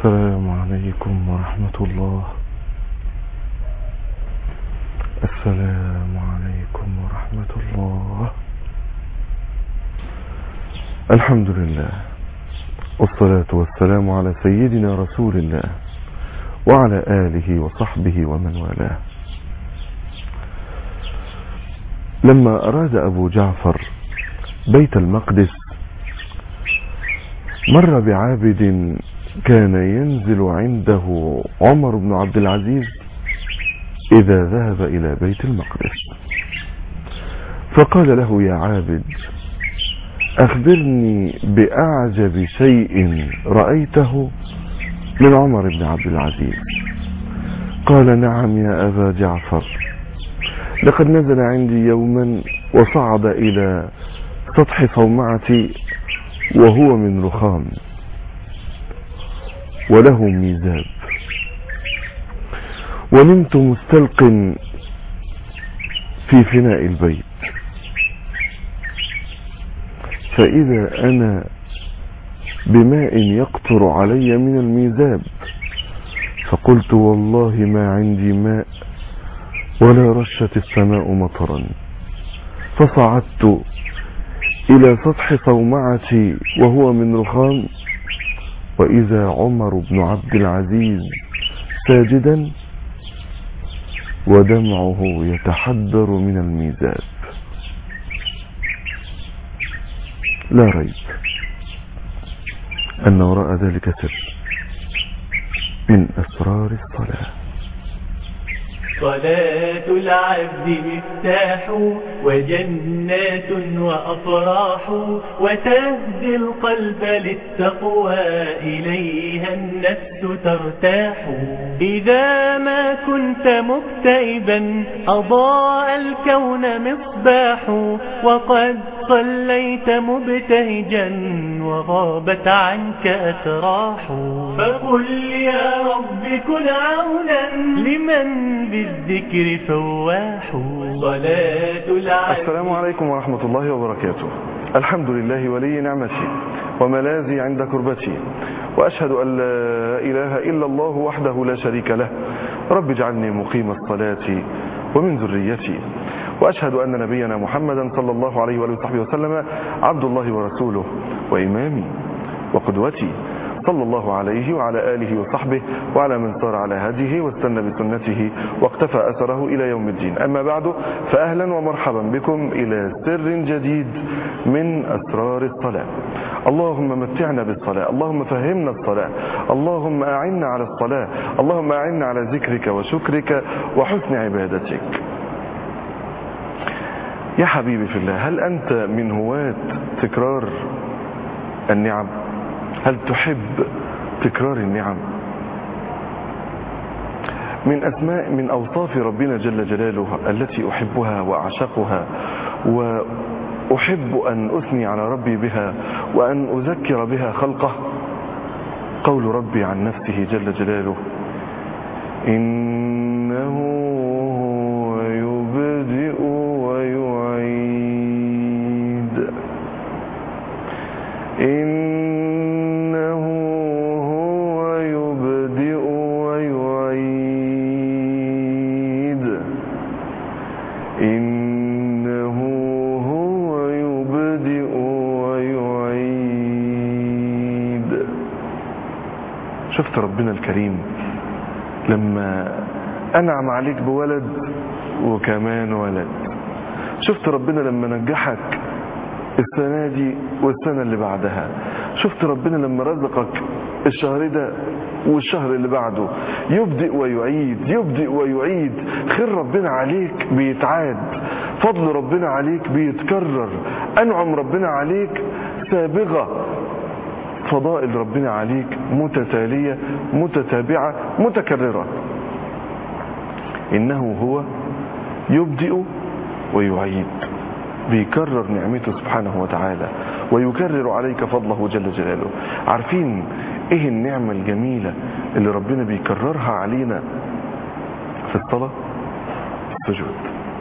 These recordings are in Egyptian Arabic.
السلام عليكم ورحمة الله السلام عليكم ورحمة الله الحمد لله والصلاة والسلام على سيدنا رسول الله وعلى آله وصحبه ومن والاه لما أراد أبو جعفر بيت المقدس مر بعابد كان ينزل عنده عمر بن عبد العزيز إذا ذهب إلى بيت المقدس فقال له يا عابد أخبرني بأعجب شيء رأيته من عمر بن عبد العزيز قال نعم يا أبا جعفر لقد نزل عندي يوما وصعد إلى سطح صومعتي وهو من رخام وله ميزاب ونمت مستلق في فناء البيت فإذا أنا بماء يقطر علي من الميزاب فقلت والله ما عندي ماء ولا رشت السماء مطرا فصعدت إلى سطح صومعتي وهو من رخام وإذا عمر بن عبد العزيز ساجدا ودمعه يتحدر من الميزاب لا ريب أن وراء ذلك سر من أسرار الصلاة صلاة العبد مفتاح وجنات وأفراح وتهدي القلب للتقوى إليها النفس ترتاح إذا ما كنت مكتئبا أضاء الكون مصباح وقد صليت مبتهجا وغابت عنك أتراح فقل يا رب كن عونا لمن بالذكر فواح صلاة العبد السلام عليكم ورحمة الله وبركاته الحمد لله ولي نعمتي وملاذي عند كربتي وأشهد أن لا إله إلا الله وحده لا شريك له رب اجعلني مقيم الصلاة ومن ذريتي وأشهد أن نبينا محمدا صلى الله عليه وآله وصحبه وسلم عبد الله ورسوله وإمامي وقدوتي صلى الله عليه وعلى آله وصحبه وعلى من سار على هديه واستنى بسنته واقتفى أثره إلى يوم الدين أما بعد فأهلا ومرحبا بكم إلى سر جديد من أسرار الصلاة اللهم متعنا بالصلاة اللهم فهمنا الصلاة اللهم أعنا على الصلاة اللهم أعنا على ذكرك وشكرك وحسن عبادتك يا حبيبي في الله هل أنت من هواة تكرار النعم هل تحب تكرار النعم من أسماء من أوصاف ربنا جل جلاله التي أحبها وأعشقها وأحب أن أثني على ربي بها وأن أذكر بها خلقه قول ربي عن نفسه جل جلاله إنه هو يبدئ ويعيد إنه هو يبدئ ويعيد إنه هو يبدئ ويعيد شفت ربنا الكريم لما أنعم عليك بولد وكمان ولد شفت ربنا لما نجحك السنة دي والسنة اللي بعدها شفت ربنا لما رزقك الشهر ده والشهر اللي بعده يبدئ ويعيد يبدئ ويعيد خير ربنا عليك بيتعاد فضل ربنا عليك بيتكرر أنعم ربنا عليك سابغة فضائل ربنا عليك متتالية متتابعة متكررة إنه هو يبدئ ويعيد بيكرر نعمته سبحانه وتعالى ويكرر عليك فضله جل جلاله عارفين ايه النعمة الجميلة اللي ربنا بيكررها علينا في الصلاة السجود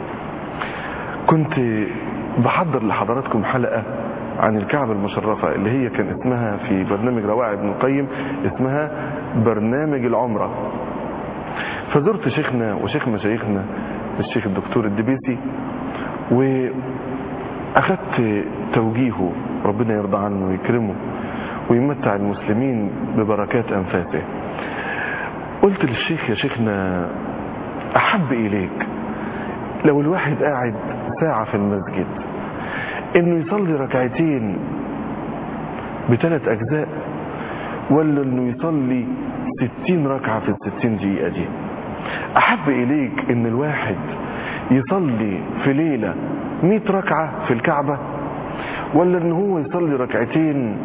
كنت بحضر لحضراتكم حلقة عن الكعبة المشرفة اللي هي كان اسمها في برنامج روائع ابن القيم اسمها برنامج العمرة فزرت شيخنا وشيخ مشايخنا الشيخ الدكتور الدبيسي وأخذت توجيهه ربنا يرضى عنه ويكرمه ويمتع المسلمين ببركات أنفاسه قلت للشيخ يا شيخنا أحب إليك لو الواحد قاعد ساعة في المسجد إنه يصلي ركعتين بثلاث أجزاء ولا إنه يصلي ستين ركعة في الستين دقيقة دي أحب إليك إن الواحد يصلي في ليلة مئة ركعة في الكعبة ولا إن هو يصلي ركعتين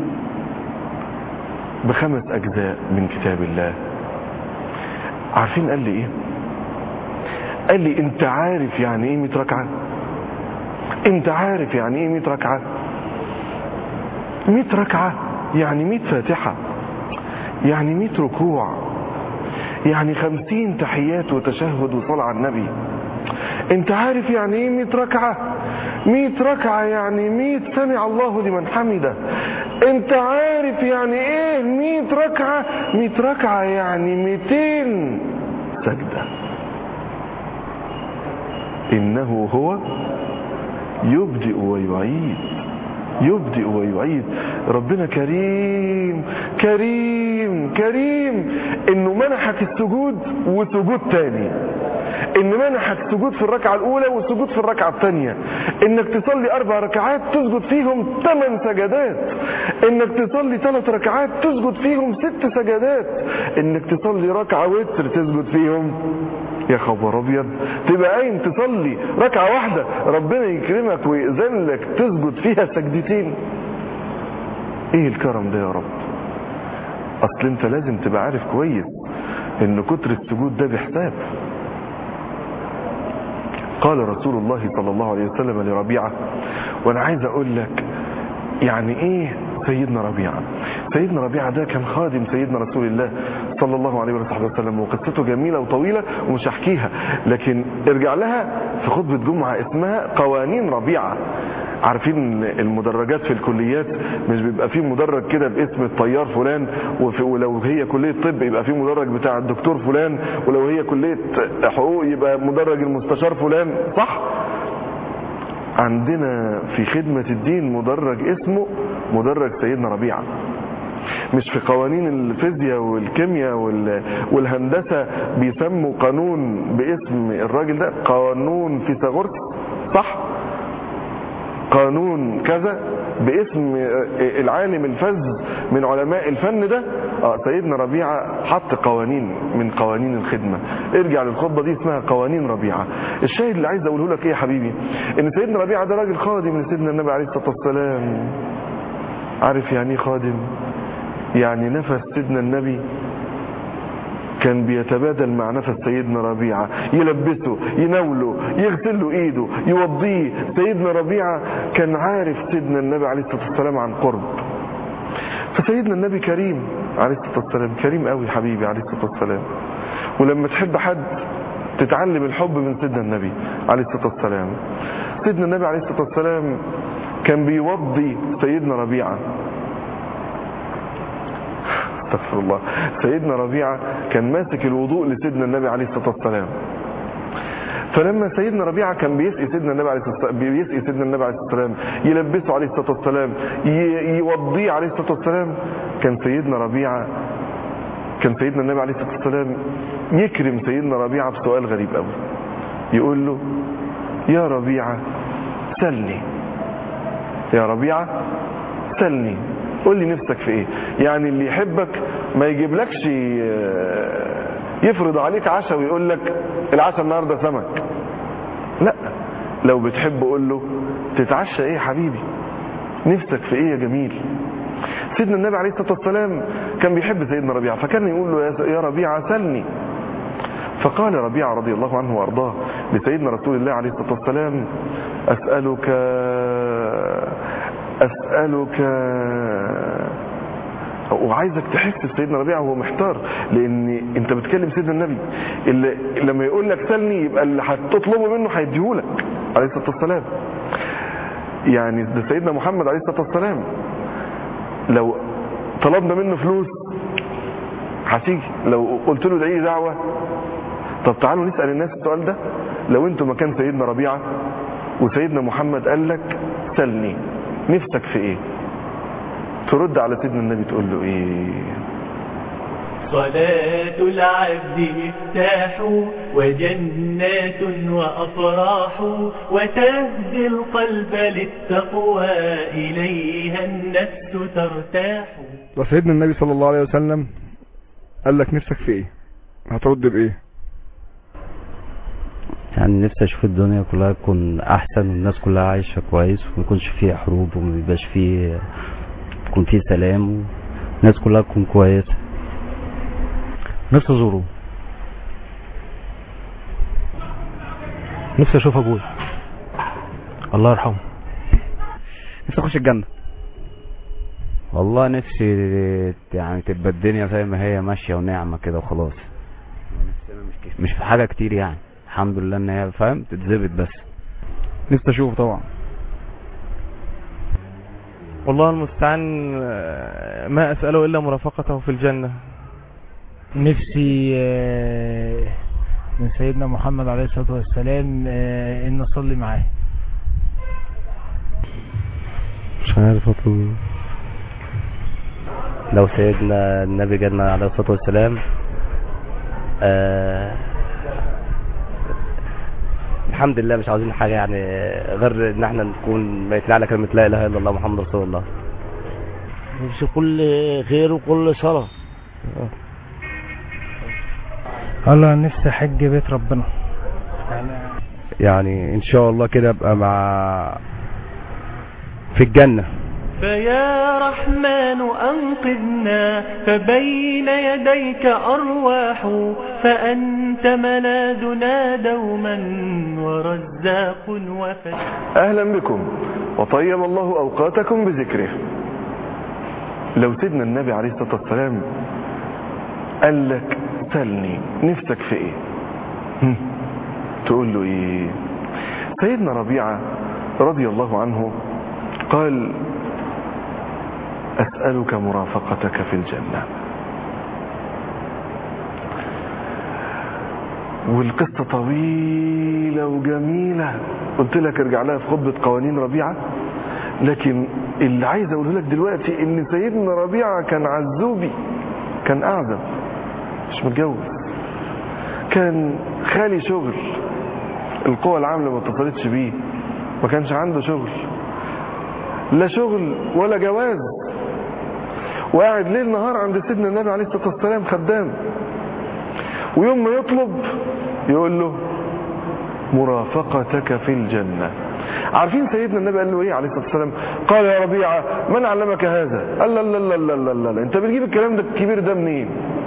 بخمس أجزاء من كتاب الله عارفين قال لي إيه قال لي أنت عارف يعني إيه مئة ركعة أنت عارف يعني إيه مئة ركعة مئة ركعة يعني مئة فاتحة يعني مئة ركوع يعني خمسين تحيات وتشهد وصلاة على النبي انت عارف يعني ايه مئة ركعة مئة ركعة يعني مئة سمع الله لمن حمده انت عارف يعني ايه مئة ركعة مئة ركعة يعني مئتين سجدة انه هو يبدئ ويعيد يبدئ ويعيد ربنا كريم كريم كريم انه منحك السجود وسجود تاني ان منحك سجود في الركعة الاولى وسجود في الركعة الثانية انك تصلي اربع ركعات تسجد فيهم ثمان سجدات انك تصلي ثلاث ركعات تسجد فيهم ست سجدات انك تصلي ركعة وتر تسجد فيهم يا خبر ابيض تبقى قايم تصلي ركعة واحدة ربنا يكرمك ويأذن لك تسجد فيها سجدتين ايه الكرم ده يا رب اصل انت لازم تبقى عارف كويس ان كتر السجود ده بحساب قال رسول الله صلى الله عليه وسلم لربيعة وانا عايز اقول لك يعني ايه سيدنا ربيعة سيدنا ربيعة ده كان خادم سيدنا رسول الله صلى الله عليه وصحبه وسلم وقصته جميلة وطويلة ومش هحكيها لكن ارجع لها في خطبة جمعة اسمها قوانين ربيعة عارفين المدرجات في الكليات مش بيبقى فيه مدرج كده باسم الطيار فلان وفي ولو هي كلية طب يبقى فيه مدرج بتاع الدكتور فلان ولو هي كلية حقوق يبقى مدرج المستشار فلان صح عندنا في خدمة الدين مدرج اسمه مدرج سيدنا ربيعة مش في قوانين الفيزياء والكيمياء والهندسة بيسموا قانون باسم الراجل ده قانون فيثاغورس صح قانون كذا باسم العالم الفذ من علماء الفن ده اه سيدنا ربيعة حط قوانين من قوانين الخدمة ارجع للخطبة دي اسمها قوانين ربيعة الشاهد اللي عايز اقوله لك ايه يا حبيبي ان سيدنا ربيعة ده راجل خادم لسيدنا النبي عليه الصلاة والسلام عارف يعني ايه خادم يعني نفس سيدنا النبي كان بيتبادل مع نفس سيدنا ربيعة يلبسه يناوله يغسل له ايده يوضيه سيدنا ربيعة كان عارف سيدنا النبي عليه الصلاة والسلام عن قرب فسيدنا النبي كريم عليه الصلاة والسلام كريم قوي حبيبي عليه الصلاة والسلام ولما تحب حد تتعلم الحب من سيدنا النبي عليه الصلاة والسلام سيدنا النبي عليه الصلاة والسلام كان بيوضي سيدنا ربيعة استغفر الله سيدنا ربيعة كان ماسك الوضوء لسيدنا النبي عليه الصلاة والسلام فلما سيدنا ربيعة كان بيسقي سيدنا النبي عليه الصلاة والسلام بيسقي سيدنا النبي عليه الصلاة والسلام يلبسه عليه الصلاة والسلام يوضيه عليه الصلاة والسلام كان سيدنا ربيعة كان سيدنا النبي عليه الصلاة والسلام يكرم سيدنا ربيعة بسؤال غريب قوي يقول له يا ربيعة سلني يا ربيعة سلني قول لي نفسك في ايه يعني اللي يحبك ما يجيبلكش يفرض عليك عشاء ويقول لك العشاء النهارده سمك لا لو بتحب قول له تتعشى ايه يا حبيبي نفسك في ايه يا جميل سيدنا النبي عليه الصلاه والسلام كان بيحب سيدنا ربيعه فكان يقول له يا ربيعه سلني فقال ربيعه رضي الله عنه وارضاه لسيدنا رسول الله عليه الصلاه والسلام اسالك أسألك وعايزك تحس بسيدنا ربيعة وهو محتار لأن أنت بتكلم سيدنا النبي اللي لما يقول لك سلني يبقى اللي هتطلبه منه هيديهولك عليه الصلاة والسلام يعني ده سيدنا محمد عليه الصلاة والسلام لو طلبنا منه فلوس هتيجي لو قلت له ادعي لي دعوه طب تعالوا نسال الناس السؤال ده لو انتوا مكان سيدنا ربيعه وسيدنا محمد قال لك سلني نفسك في ايه ترد على سيدنا النبي تقول له ايه صلاة العبد مفتاح وجنات وأفراح وتهدي القلب للتقوى إليها النفس ترتاح وسيدنا النبي صلى الله عليه وسلم قال لك نفسك في ايه هترد بايه يعني نفسي اشوف الدنيا كلها تكون احسن والناس كلها عايشه كويس وما يكونش فيه حروب وما يبقاش فيه يكون فيه سلام والناس كلها تكون كويسه نفسي ازوره نفسي اشوف ابويا الله يرحمه نفسي اخش الجنه والله نفسي يعني تبقى الدنيا زي ما هي ماشيه ونعمه كده وخلاص نفسنا مش كيف- مش في حاجه كتير يعني الحمد لله ان هي فاهم تتظبط بس نفسي اشوفه طبعا والله المستعان آه، ما أسأله إلا مرافقته في الجنة نفسي آه، من سيدنا محمد عليه الصلاة والسلام آه، ان اصلي معاه مش عارف اطلب لو سيدنا النبي جالنا عليه الصلاه والسلام آه الحمد لله مش عاوزين حاجه يعني غير ان احنا نكون بيتنا على كلمه لا اله الا الله محمد رسول الله نفسي كل خير وكل صلاة الله نفسي حج بيت ربنا يعني ان شاء الله كده ابقى مع في الجنه فيا رحمن أنقذنا فبين يديك أرواح فأنت ملاذنا دوما ورزاق وفتح اهلا بكم وطيب الله اوقاتكم بذكره لو سيدنا النبي عليه الصلاه والسلام قال لك سلني نفسك في ايه هم، تقول له ايه سيدنا ربيعه رضي الله عنه قال اسالك مرافقتك في الجنه والقصة طويلة وجميلة قلت لك ارجع لها في خطبة قوانين ربيعة لكن اللي عايز اقوله لك دلوقتي ان سيدنا ربيعة كان عزوبي كان اعزب مش متجوز كان خالي شغل القوى العاملة ما اتصلتش بيه ما كانش عنده شغل لا شغل ولا جواز وقاعد ليل نهار عند سيدنا النبي عليه الصلاة والسلام خدام ويوم ما يطلب يقول له مرافقتك في الجنة عارفين سيدنا النبي قال له ايه عليه الصلاة والسلام قال يا ربيعة من علمك هذا قال لا لا لا لا لا لا, لا. انت بتجيب الكلام ده الكبير ده منين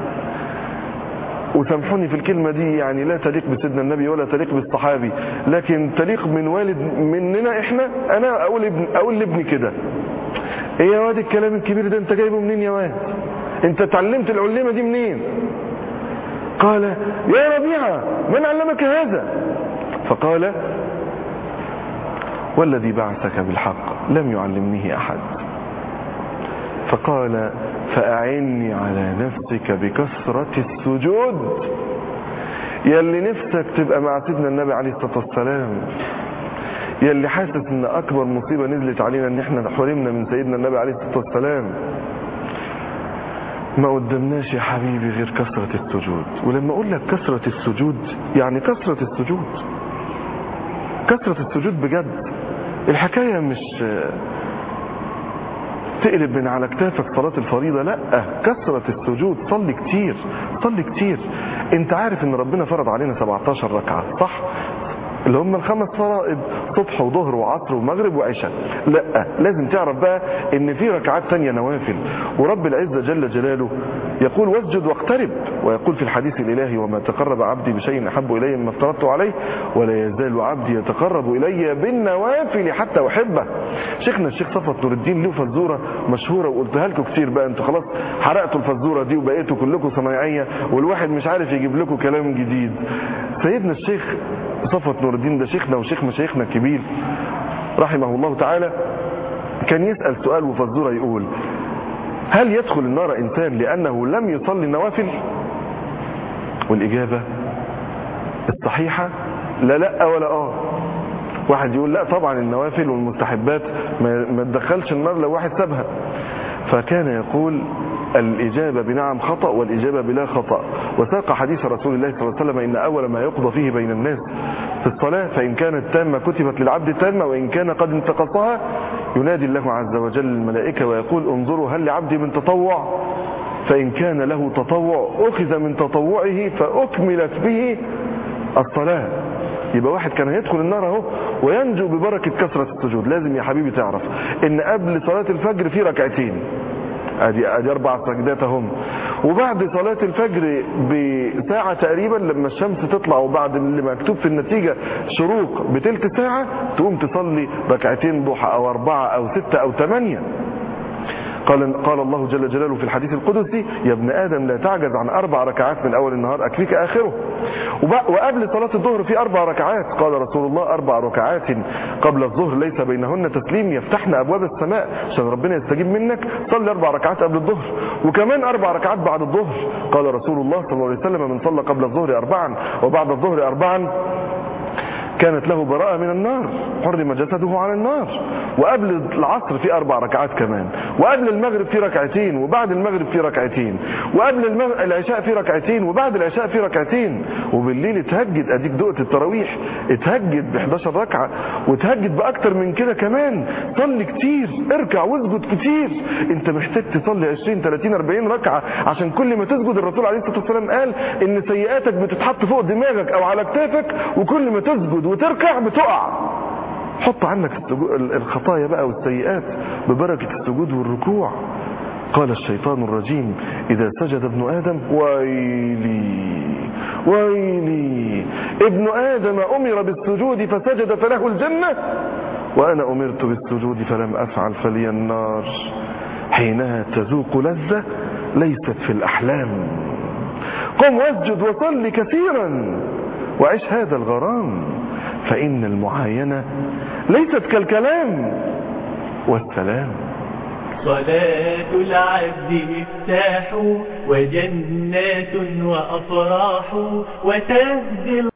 وسامحوني في الكلمة دي يعني لا تليق بسيدنا النبي ولا تليق بالصحابي لكن تليق من والد مننا احنا انا اقول ابن اقول لابني كده ايه يا واد الكلام الكبير ده انت جايبه منين يا واد انت اتعلمت العلمة دي منين قال يا ربيعة من علمك هذا فقال والذي بعثك بالحق لم يعلمنيه أحد فقال فأعني على نفسك بكثرة السجود يلي نفسك تبقى مع سيدنا النبي عليه الصلاة والسلام يلي حاسس ان اكبر مصيبة نزلت علينا ان احنا حرمنا من سيدنا النبي عليه الصلاة والسلام ما قدمناش يا حبيبي غير كثرة السجود ولما اقول لك كثرة السجود يعني كثرة السجود كثرة السجود بجد الحكاية مش تقلب من على كتافك صلاة الفريضة لا كثرة السجود صلي كتير صلي كتير انت عارف ان ربنا فرض علينا 17 ركعة صح اللي هم الخمس فرائض صبح وظهر وعصر ومغرب وعشاء لا لازم تعرف بقى ان في ركعات تانية نوافل ورب العزة جل جلاله يقول واسجد واقترب ويقول في الحديث الالهي وما تقرب عبدي بشيء احب الي مما افترضت عليه ولا يزال عبدي يتقرب الي بالنوافل حتى احبه شيخنا الشيخ صفوت نور الدين له فزوره مشهوره وقلتها لكم كتير بقى انتوا خلاص حرقتوا الفزوره دي وبقيتوا كلكم صنايعيه والواحد مش عارف يجيب لكم كلام جديد سيدنا الشيخ صفوت نور الدين ده شيخنا وشيخ مشايخنا الكبير رحمه الله تعالى كان يسأل سؤال وفزوره يقول هل يدخل النار إنسان لأنه لم يصلي النوافل والإجابة الصحيحة لا لا ولا آه واحد يقول لا طبعا النوافل والمستحبات ما ما تدخلش النار لو واحد سابها فكان يقول الإجابة بنعم خطأ والإجابة بلا خطأ وساق حديث رسول الله صلى الله عليه وسلم إن أول ما يقضى فيه بين الناس في الصلاة فإن كانت تامة كتبت للعبد تامة وإن كان قد انتقصها ينادي الله عز وجل الملائكة ويقول انظروا هل لعبدي من تطوع فإن كان له تطوع أخذ من تطوعه فأكملت به الصلاة يبقى واحد كان هيدخل النار اهو وينجو ببركة كثرة السجود لازم يا حبيبي تعرف ان قبل صلاة الفجر في ركعتين ادي ادي اربع سجدات اهم وبعد صلاة الفجر بساعة تقريبا لما الشمس تطلع وبعد اللي مكتوب في النتيجة شروق بتلت ساعة تقوم تصلي ركعتين ضحى او اربعة او ستة او ثمانية قال قال الله جل جلاله في الحديث القدسي يا ابن ادم لا تعجز عن اربع ركعات من اول النهار اكفيك اخره وب- وقبل صلاه الظهر في اربع ركعات قال رسول الله اربع ركعات قبل الظهر ليس بينهن تسليم يفتحن ابواب السماء عشان ربنا يستجيب منك صلي اربع ركعات قبل الظهر وكمان اربع ركعات بعد الظهر قال رسول الله صلى الله عليه وسلم من صلى قبل الظهر اربعا وبعد الظهر اربعا كانت له براءة من النار حرم جسده على النار وقبل العصر في أربع ركعات كمان وقبل المغرب في ركعتين وبعد المغرب في ركعتين وقبل المغ... العشاء في ركعتين وبعد العشاء في ركعتين وبالليل اتهجد اديك دقة التراويح اتهجد ب 11 ركعة وتهجد بأكتر من كده كمان صلي كتير اركع واسجد كتير انت محتاج تصلي 20 30 40 ركعة عشان كل ما تسجد الرسول عليه الصلاة والسلام قال ان سيئاتك بتتحط فوق دماغك او على كتافك وكل ما تسجد وتركع بتقع حط عنك السجو- الخطايا بقى والسيئات ببركة السجود والركوع قال الشيطان الرجيم إذا سجد ابن آدم ويلي ويلي ابن آدم أمر بالسجود فسجد فله الجنة وأنا أمرت بالسجود فلم أفعل فلي النار حينها تذوق لذة ليست في الأحلام قم واسجد وصل كثيرا وعيش هذا الغرام فإن المعاينة ليست كالكلام والسلام صلاة العبد مفتاح وجنات وأفراح وتهدي